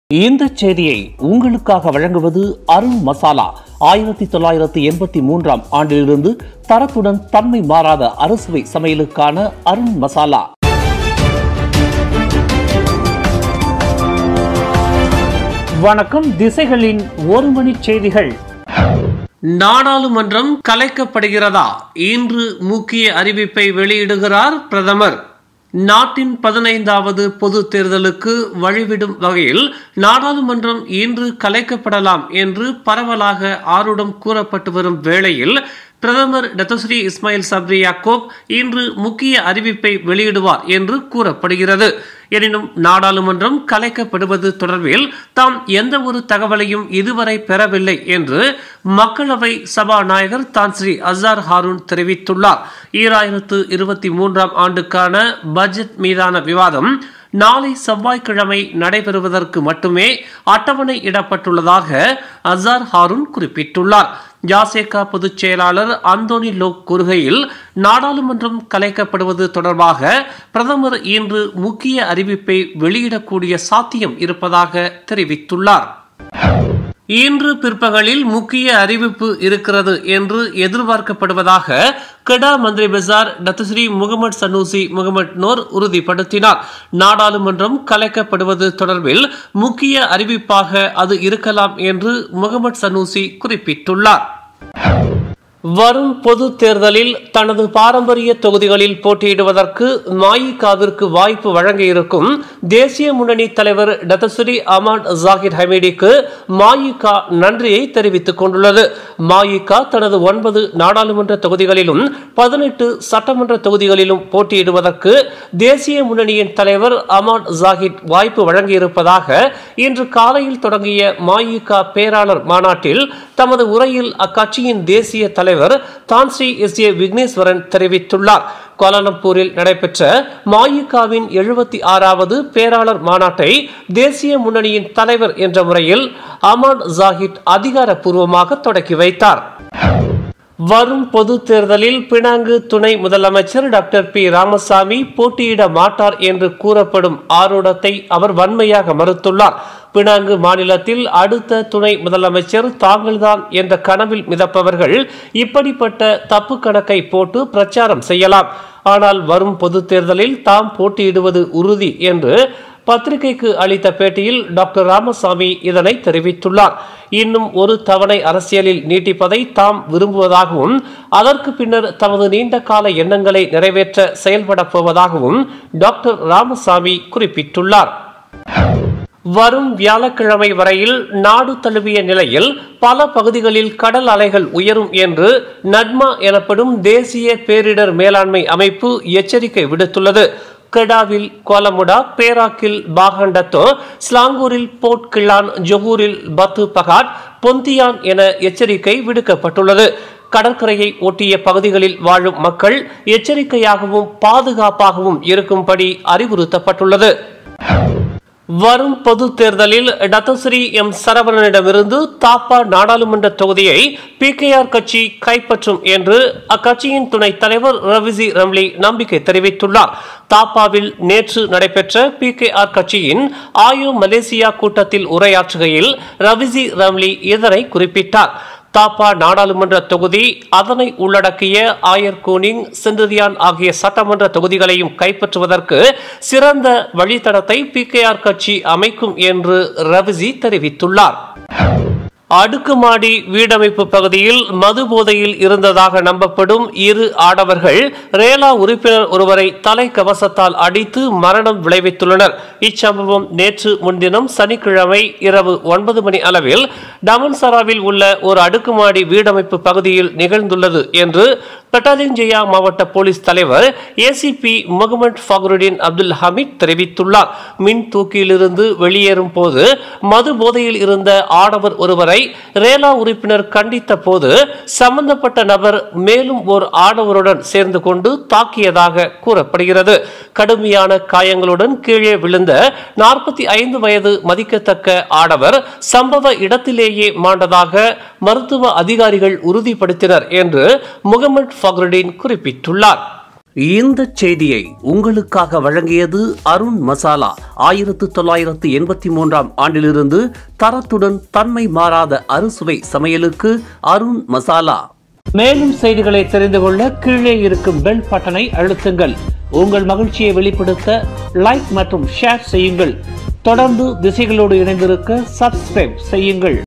இந்த செய்தியை உங்களுக்காக வழங்குவது அருண் மசாலா ஆயிரத்தி தொள்ளாயிரத்தி எண்பத்தி மூன்றாம் ஆண்டிலிருந்து தரத்துடன் தன்மை மாறாத அறுசுவை சமையலுக்கான அருண் மசாலா வணக்கம் திசைகளின் ஒரு மணி செய்திகள் நாடாளுமன்றம் கலைக்கப்படுகிறதா இன்று முக்கிய அறிவிப்பை வெளியிடுகிறார் பிரதமர் நாட்டின் பதினைந்தாவது பொது தேர்தலுக்கு வழிவிடும் வகையில் நாடாளுமன்றம் இன்று கலைக்கப்படலாம் என்று பரவலாக ஆருடம் கூறப்பட்டு வரும் வேளையில் பிரதமர் டத்தஸ்ரீ இஸ்மாயில் சப்ரி யாக்கோப் இன்று முக்கிய அறிவிப்பை வெளியிடுவார் என்று கூறப்படுகிறது எனினும் நாடாளுமன்றம் கலைக்கப்படுவது தொடர்பில் தாம் எந்த ஒரு தகவலையும் இதுவரை பெறவில்லை என்று மக்களவை சபாநாயகர் தான் ஸ்ரீ அசார் ஹாரூன் தெரிவித்துள்ளார் ஈராயிரத்து இருபத்தி மூன்றாம் ஆண்டுக்கான பட்ஜெட் மீதான விவாதம் நாளை செவ்வாய்க்கிழமை நடைபெறுவதற்கு மட்டுமே அட்டவணை இடப்பட்டுள்ளதாக அசார் ஹாரூன் குறிப்பிட்டுள்ளார் ஜாசேகா பொதுச் செயலாளர் அந்தோனி லோக் கூறுகையில் நாடாளுமன்றம் கலைக்கப்படுவது தொடர்பாக பிரதமர் இன்று முக்கிய அறிவிப்பை வெளியிடக்கூடிய சாத்தியம் இருப்பதாக தெரிவித்துள்ளார் இன்று பிற்பகலில் முக்கிய அறிவிப்பு இருக்கிறது என்று எதிர்பார்க்கப்படுவதாக Kedah Menteri Besar Datuk Seri Muhammad Sanusi Muhammad Nor உறுதிப்படுத்தினார் நாடாளுமன்றம் கலைக்கப்படுவது தொடர்பில் முக்கிய அறிவிப்பாக அது இருக்கலாம் என்று முகமது சனூசி குறிப்பிட்டுள்ளார் வரும் பொது தேர்தலில் தனது பாரம்பரிய தொகுதிகளில் போட்டியிடுவதற்கு மாயிகாவிற்கு வாய்ப்பு வழங்க இருக்கும் தேசிய முன்னணி தலைவர் டத்தஸ்ரீ அமான் ஜாகிர் ஹமீடிக்கு மாயிகா நன்றியை தெரிவித்துக் கொண்டுள்ளது மாயிகா தனது ஒன்பது நாடாளுமன்ற தொகுதிகளிலும் பதினெட்டு சட்டமன்ற தொகுதிகளிலும் போட்டியிடுவதற்கு தேசிய முன்னணியின் தலைவர் அமான் ஜாகிர் வாய்ப்பு வழங்கியிருப்பதாக இன்று காலையில் தொடங்கிய மாயிகா பேராளர் மாநாட்டில் தமது உரையில் அக்கட்சியின் தேசிய தலைவர் தான்ஸ்ரீ எஸ் ஏ விக்னேஸ்வரன் தெரிவித்துள்ளார் கோலாலம்பூரில் நடைபெற்ற மாயிகாவின் எழுபத்தி ஆறாவது பேராளர் மாநாட்டை தேசிய முன்னணியின் தலைவர் என்ற முறையில் அமான் ஜாகித் அதிகாரப்பூர்வமாக தொடக்கி வைத்தார் வரும் பொது தேர்தலில் பினாங்கு துணை முதலமைச்சர் டாக்டர் பி ராமசாமி போட்டியிட மாட்டார் என்று கூறப்படும் ஆரோடத்தை அவர் வன்மையாக மறுத்துள்ளார் பினாங்கு மாநிலத்தில் அடுத்த துணை முதலமைச்சர் தாங்கள்தான் என்ற கனவில் மிதப்பவர்கள் இப்படிப்பட்ட தப்பு கணக்கை போட்டு பிரச்சாரம் செய்யலாம் ஆனால் வரும் பொது தேர்தலில் தாம் போட்டியிடுவது உறுதி என்று பத்திரிகைக்கு அளித்த பேட்டியில் டாக்டர் ராமசாமி இதனை தெரிவித்துள்ளார் இன்னும் ஒரு தவணை அரசியலில் நீட்டிப்பதை தாம் விரும்புவதாகவும் அதற்கு பின்னர் தமது நீண்ட கால எண்ணங்களை நிறைவேற்ற செயல்பட போவதாகவும் டாக்டர் ராமசாமி குறிப்பிட்டுள்ளார் வரும் வியாழக்கிழமை வரையில் நாடு தழுவிய நிலையில் பல பகுதிகளில் கடல் அலைகள் உயரும் என்று நட்மா எனப்படும் தேசிய பேரிடர் மேலாண்மை அமைப்பு எச்சரிக்கை விடுத்துள்ளது கெடாவில் கோலமுடா பேராக்கில் பாகண்டத்தோ ஸ்லாங்கூரில் போர்ட் கிள்ளான் ஜொகூரில் பத்து பகாட் பொந்தியான் என எச்சரிக்கை விடுக்கப்பட்டுள்ளது கடற்கரையை ஒட்டிய பகுதிகளில் வாழும் மக்கள் எச்சரிக்கையாகவும் பாதுகாப்பாகவும் இருக்கும்படி அறிவுறுத்தப்பட்டுள்ளது வரும் பொது தேர்தலில் டத்தஸ்ரீ எம் சரவணனிடமிருந்து தாப்பா நாடாளுமன்ற தொகுதியை பி கே ஆர் கட்சி கைப்பற்றும் என்று அக்கட்சியின் துணைத் தலைவர் ரவிசி ரம்லி நம்பிக்கை தெரிவித்துள்ளார் தாப்பாவில் நேற்று நடைபெற்ற பி கே ஆர் கட்சியின் ஆயோ மலேசியா கூட்டத்தில் உரையாற்றுகையில் ரவிசி ரம்லி இதனை குறிப்பிட்டார் தாப்பா நாடாளுமன்ற தொகுதி அதனை உள்ளடக்கிய ஆயர் கூனிங் சிந்ததியான் ஆகிய சட்டமன்ற தொகுதிகளையும் கைப்பற்றுவதற்கு சிறந்த வழித்தடத்தை பி கட்சி அமைக்கும் என்று ரவிசி தெரிவித்துள்ளார் அடுக்குமாடி வீடமைப்பு பகுதியில் மது போதையில் இருந்ததாக நம்பப்படும் இரு ஆடவர்கள் ரேலா உறுப்பினர் ஒருவரை தலைக்கவசத்தால் அடித்து மரணம் விளைவித்துள்ளனர் இச்சம்பவம் நேற்று முன்தினம் சனிக்கிழமை இரவு ஒன்பது மணி அளவில் டமன்சராவில் உள்ள ஒரு அடுக்குமாடி வீடமைப்பு பகுதியில் நிகழ்ந்துள்ளது என்று பெட்டாலிஞ்சயா மாவட்ட போலீஸ் தலைவர் ACP Muhammad Fakhrudin Abdul Hamid தெரிவித்துள்ளார் மின் தூக்கியிலிருந்து வெளியேறும் போது மது போதையில் இருந்த ஆடவர் ஒருவரை ரேலா உறுப்பினர் கண்டித்த போது சம்பந்தப்பட்ட நபர் மேலும் ஒரு ஆடவருடன் சேர்ந்து கொண்டு தாக்கியதாக கூறப்படுகிறது கடுமையான காயங்களுடன் கீழே விழுந்த நாற்பத்தி ஐந்து வயது மதிக்கத்தக்க ஆடவர் சம்பவ இடத்திலேயே மாண்டதாக மருத்துவ அதிகாரிகள் உறுதிப்படுத்தினர் என்று முகமது ஃபக்ருடீன் குறிப்பிட்டுள்ளார் இந்த செய்தியை உங்களுக்காக வழங்கியது அருண் மசாலா ஆயிரத்து தொள்ளாயிரத்து எண்பத்தி மூன்றாம் ஆண்டிலிருந்து தரத்துடன் தன்மை மாறாத அறுசுவை சமையலுக்கு அருண் மசாலா மேலும் செய்திகளை தெரிந்து கொள்ள கீழே இருக்கும் பெல் பட்டனை அழுத்துங்கள் உங்கள் மகிழ்ச்சியை வெளிப்படுத்த லைக் மற்றும் ஷேர் செய்யுங்கள் தொடர்ந்து திசைகளோடு இணைந்திருக்க சப்ஸ்கிரைப் செய்யுங்கள்